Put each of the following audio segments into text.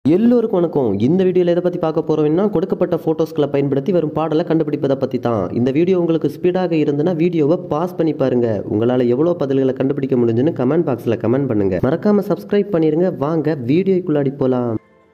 எல்லோருக்கும் வணக்கம் இந்த வீடியோவில் எதை பற்றி பார்க்க போகிறோம்னா கொடுக்கப்பட்ட ஃபோட்டோஸ்களை பயன்படுத்தி வரும் பாடலை கண்டுபிடிப்பதை பற்றி தான் இந்த வீடியோ உங்களுக்கு ஸ்பீடாக இருந்ததுன்னா வீடியோவை பாஸ் பண்ணி பாருங்க உங்களால் எவ்வளோ பதில்களை கண்டுபிடிக்க முடிஞ்சுன்னு கமெண்ட் பாக்ஸில் கமெண்ட் பண்ணுங்க மறக்காம சப்ஸ்கிரைப் பண்ணிருங்க வாங்க வீடியோக்குள்ளாடி போகலாம்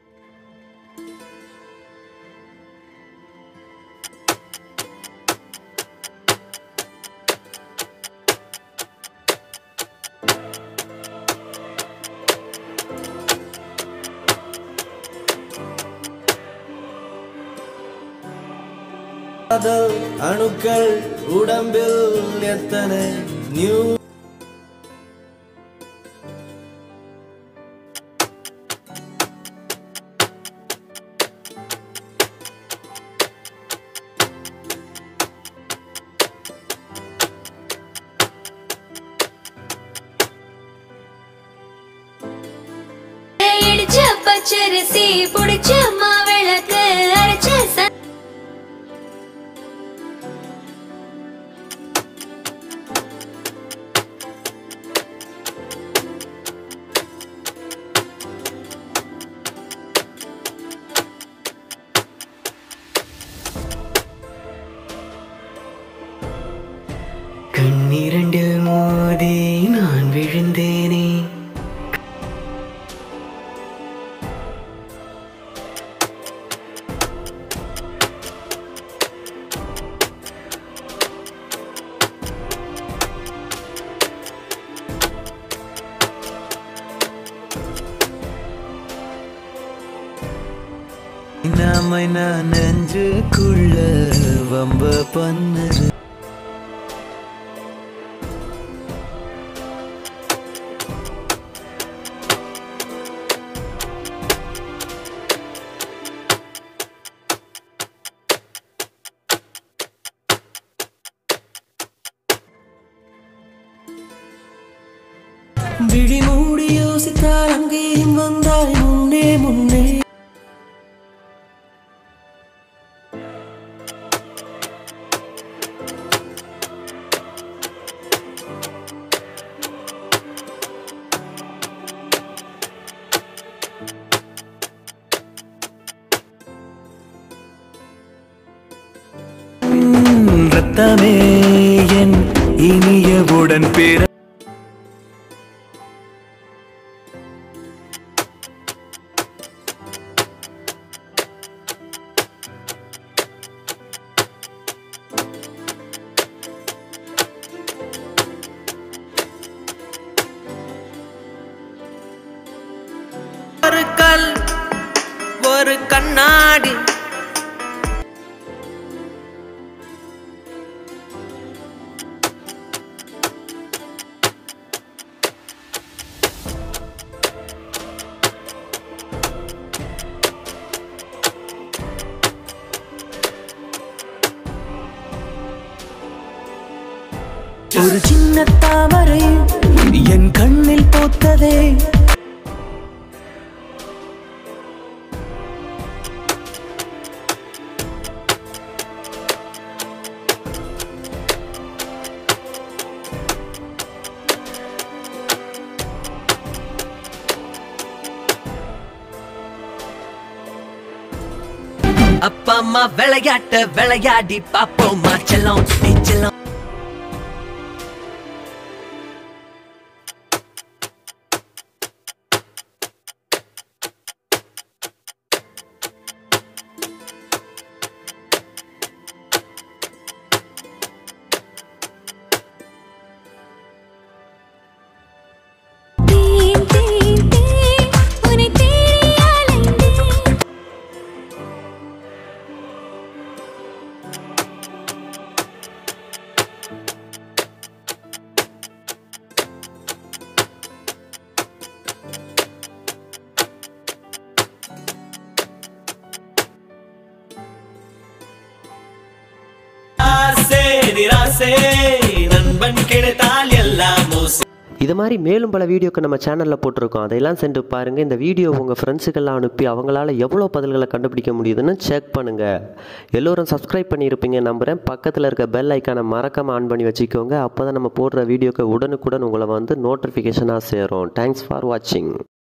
காதல் அணுக்கள் உடம்பில் எத்தனை நியூ இடிச்ச பச்சரிசி புடிச்ச மாவிளக்கு அரைச்ச ச- கண்ணிரண்டில் மோதி நான் விழுந்தேனே நாம நான் நெஞ்சுக்குள்ள வம்ப பண்ணுது விழி மூடி யோசித்தால் அங்கேயும் வந்தாய் முன்னே முன்னே உம், ரத்தமே என் இனியவுடன் பிற ஒரு கல் ஒரு கண்ணாடி ஒரு சின்ன தாமரை என் கண்ணில் போத்ததே அப்பா அம்மா விளையாட்ட விளையாடி பாப்போமா செல்லம் நீ செல்லம் தேன், தேன், தேன், உன்னை தேடி அலைந்தேன். ஆசை நிராசை நண்பன் கிடைத்தால் எல்லாம் மோசம் இது மாதிரி மேலும் பல வீடியோக்கு நம்ம சேனலில் போட்டிருக்கோம் அதையெல்லாம் சென்று பாருங்கள் இந்த வீடியோ உங்கள் ஃப்ரெண்ட்ஸுக்கெல்லாம் அனுப்பி அவங்களால எவ்வளோ பதில்களை கண்டுபிடிக்க முடியுதுன்னு செக் பண்ணுங்கள் எல்லோரும் சப்ஸ்கிரைப் பண்ணியிருப்பீங்க நம்புகிறேன் பக்கத்தில் இருக்க பெல் ஐக்கானை மறக்காமல் ஆன் பண்ணி வச்சுக்கோங்க அப்போ தான் நம்ம போடுற வீடியோக்கு உடனுக்குடன் உங்களை வந்து நோட்டிஃபிகேஷனாக சேரும் தேங்க்ஸ் ஃபார் வாட்சிங்